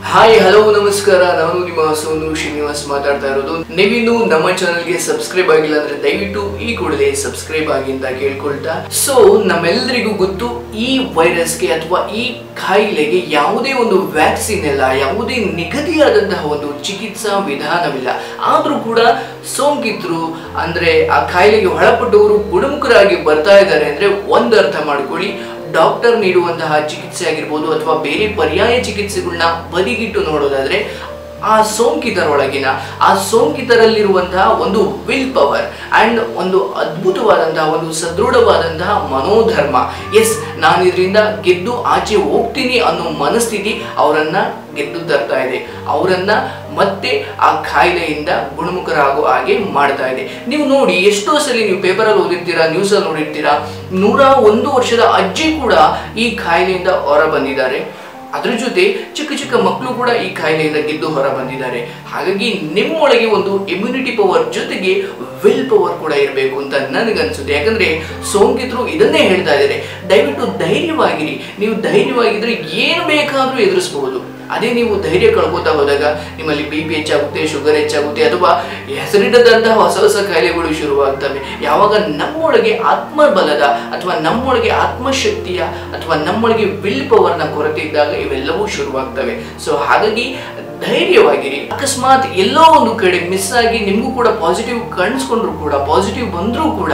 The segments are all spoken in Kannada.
ಹಾಯ್ ಹಲೋ ನಮಸ್ಕಾರ ನಾನು ನಿಮ್ಮ ಸೋನು ಶ್ರೀನಿವಾಸ್ ಮಾತಾಡ್ತಾ ಇರೋದು ನೀವಿನ್ನು ನಮ್ಮ ಚಾನಲ್ಗೆ ಸಬ್ಸ್ಕ್ರೈಬ್ ಆಗಿಲ್ಲ ಅಂದ್ರೆ ದಯವಿಟ್ಟು ಈ ಕೂಡಲೇ ಸಬ್ಸ್ಕ್ರೈಬ್ ಆಗಿ ಅಂತ ಕೇಳ್ಕೊಳ್ತಾ ಸೊ ನಮ್ಮೆಲ್ಲರಿಗೂ ಗೊತ್ತು ಈ ವೈರಸ್ಗೆ ಅಥವಾ ಈ ಕಾಯಿಲೆಗೆ ಯಾವುದೇ ಒಂದು ವ್ಯಾಕ್ಸಿನ್ ಇಲ್ಲ ಯಾವುದೇ ನಿಗದಿಯಾದಂತಹ ಒಂದು ಚಿಕಿತ್ಸಾ ವಿಧಾನವಿಲ್ಲ ಆದ್ರೂ ಕೂಡ ಸೋಂಕಿತರು ಅಂದ್ರೆ ಆ ಕಾಯಿಲೆಗೆ ಒಳಪಟ್ಟವರು ಗುಣಮುಖರಾಗಿ ಬರ್ತಾ ಇದ್ದಾರೆ ಅಂದ್ರೆ ಒಂದು ಅರ್ಥ ಮಾಡ್ಕೊಳ್ಳಿ ಡಾಕ್ಟರ್ ನೀಡುವಂತಹ ಚಿಕಿತ್ಸೆ ಆಗಿರ್ಬೋದು ಅಥವಾ ಬೇರೆ ಪರ್ಯಾಯ ಚಿಕಿತ್ಸೆಗಳನ್ನ ಬದಿಗಿಟ್ಟು ನೋಡೋದಾದ್ರೆ ಆ ಸೋಂಕಿತರೊಳಗಿನ ಆ ಸೋಂಕಿತರಲ್ಲಿರುವಂತಹ ಒಂದು ವಿಲ್ ಪವರ್ ಅಂಡ್ ಒಂದು ಅದ್ಭುತವಾದಂತಹ ಒಂದು ಸದೃಢವಾದಂತಹ ಮನೋಧರ್ಮ ಎಸ್ ನಾನು ಇದರಿಂದ ಗೆದ್ದು ಆಚೆ ಹೋಗ್ತೀನಿ ಅನ್ನೋ ಮನಸ್ಥಿತಿ ಅವರನ್ನ ಗೆದ್ದು ತರ್ತಾ ಇದೆ ಅವರನ್ನ ಮತ್ತೆ ಆ ಕಾಯಿಲೆಯಿಂದ ಗುಣಮುಖರಾಗೋ ಹಾಗೆ ಮಾಡ್ತಾ ಇದೆ ನೀವು ನೋಡಿ ಎಷ್ಟೋ ಸಲ ನೀವು ಪೇಪರಲ್ಲಿ ಓದಿರ್ತೀರಾ ನ್ಯೂಸಲ್ಲಿ ನೋಡಿರ್ತೀರಾ ನೂರ ಒಂದು ವರ್ಷದ ಅಜ್ಜಿ ಕೂಡ ಈ ಕಾಯಿಲೆಯಿಂದ ಹೊರ ಬಂದಿದ್ದಾರೆ ಅದ್ರ ಜೊತೆ ಚಿಕ್ಕ ಚಿಕ್ಕ ಮಕ್ಕಳು ಕೂಡ ಈ ಕಾಯಿಲೆಯಿಂದ ಗೆದ್ದು ಹೊರ ಬಂದಿದ್ದಾರೆ ಹಾಗಾಗಿ ನಿಮ್ಮೊಳಗೆ ಒಂದು ಇಮ್ಯುನಿಟಿ ಪವರ್ ಜೊತೆಗೆ ವಿಲ್ ಪವರ್ ಕೂಡ ಇರಬೇಕು ಅಂತ ನನಗನ್ಸುತ್ತೆ ಯಾಕಂದ್ರೆ ಸೋಂಕಿತರು ಇದನ್ನೇ ಹೇಳ್ತಾ ಇದ್ದಾರೆ ದಯವಿಟ್ಟು ಧೈರ್ಯವಾಗಿರಿ ನೀವು ಧೈರ್ಯವಾಗಿದ್ರೆ ಏನು ಬೇಕಾದರೂ ಎದುರಿಸಬಹುದು ಅದೇ ನೀವು ಧೈರ್ಯ ಕಳ್ಕೊತಾ ಹೋದಾಗ ನಿಮ್ಮಲ್ಲಿ ಬಿ ಪಿ ಹೆಚ್ಚಾಗುತ್ತೆ ಶುಗರ್ ಹೆಚ್ಚಾಗುತ್ತೆ ಅಥವಾ ಹೆಸರಿಡದಂತಹ ಹೊಸ ಹೊಸ ಕಾಯಿಲೆಗಳು ಶುರುವಾಗ್ತವೆ ಯಾವಾಗ ನಮ್ಮೊಳಗೆ ಆತ್ಮಬಲದ ಅಥವಾ ನಮ್ಮೊಳಗೆ ಆತ್ಮಶಕ್ತಿಯ ಅಥವಾ ನಮ್ಮೊಳಗೆ ವಿಲ್ ಪವರ್ನ ಕೊರತೆ ಇದ್ದಾಗ ಇವೆಲ್ಲವೂ ಶುರುವಾಗ್ತವೆ ಸೊ ಹಾಗಾಗಿ ಧೈರ್ಯವಾಗಿರಿ ಅಕಸ್ಮಾತ್ ಎಲ್ಲೋ ಒಂದು ಕಡೆ ಮಿಸ್ ಆಗಿ ನಿಮಗೂ ಕೂಡ ಪಾಸಿಟಿವ್ ಕಾಣಿಸ್ಕೊಂಡ್ರು ಕೂಡ ಪಾಸಿಟಿವ್ ಬಂದರೂ ಕೂಡ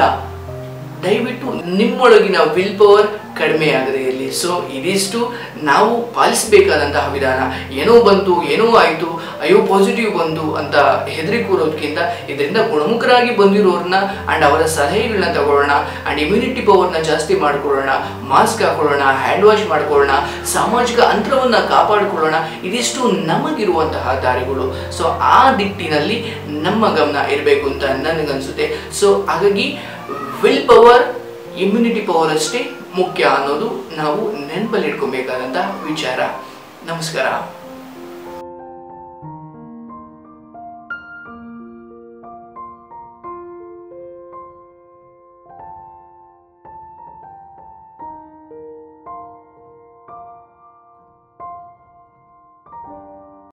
ದಯವಿಟ್ಟು ನಿಮ್ಮೊಳಗಿನ ವಿಲ್ ಪವರ್ ಕಡಿಮೆ ಆಗದೆ ಇರಲಿ ಸೊ ಇದಿಷ್ಟು ನಾವು ಪಾಲಿಸಬೇಕಾದಂತಹ ವಿಧಾನ ಏನೋ ಬಂತು ಏನೋ ಆಯಿತು ಅಯ್ಯೋ ಪಾಸಿಟಿವ್ ಬಂತು ಅಂತ ಹೆದರಿ ಕೂರೋದಕ್ಕಿಂತ ಇದರಿಂದ ಗುಣಮುಖರಾಗಿ ಬಂದಿರೋರನ್ನ ಆ್ಯಂಡ್ ಅವರ ಸಲಹೆಗಳನ್ನ ತಗೊಳ್ಳೋಣ ಆ್ಯಂಡ್ ಇಮ್ಯುನಿಟಿ ಪವರ್ನ ಜಾಸ್ತಿ ಮಾಡ್ಕೊಳ್ಳೋಣ ಮಾಸ್ಕ್ ಹಾಕೊಳ್ಳೋಣ ಹ್ಯಾಂಡ್ ವಾಶ್ ಮಾಡ್ಕೊಳ್ಳೋಣ ಸಾಮಾಜಿಕ ಅಂತರವನ್ನು ಕಾಪಾಡಿಕೊಳ್ಳೋಣ ಇದಿಷ್ಟು ನಮಗಿರುವಂತಹ ದಾರಿಗಳು ಸೊ ಆ ದಿಟ್ಟಿನಲ್ಲಿ ನಮ್ಮ ಗಮನ ಇರಬೇಕು ಅಂತ ನನಗನ್ಸುತ್ತೆ ಸೊ ಹಾಗಾಗಿ ವಿಲ್ ಪವರ್ ಇಮ್ಯುನಿಟಿ ಪವರ್ ಅಷ್ಟೇ ಮುಖ್ಯ ಅನ್ನೋದು ನಾವು ನೆನಪಲ್ಲಿ ಇಟ್ಕೊಬೇಕಾದಂಥ ವಿಚಾರ ನಮಸ್ಕಾರ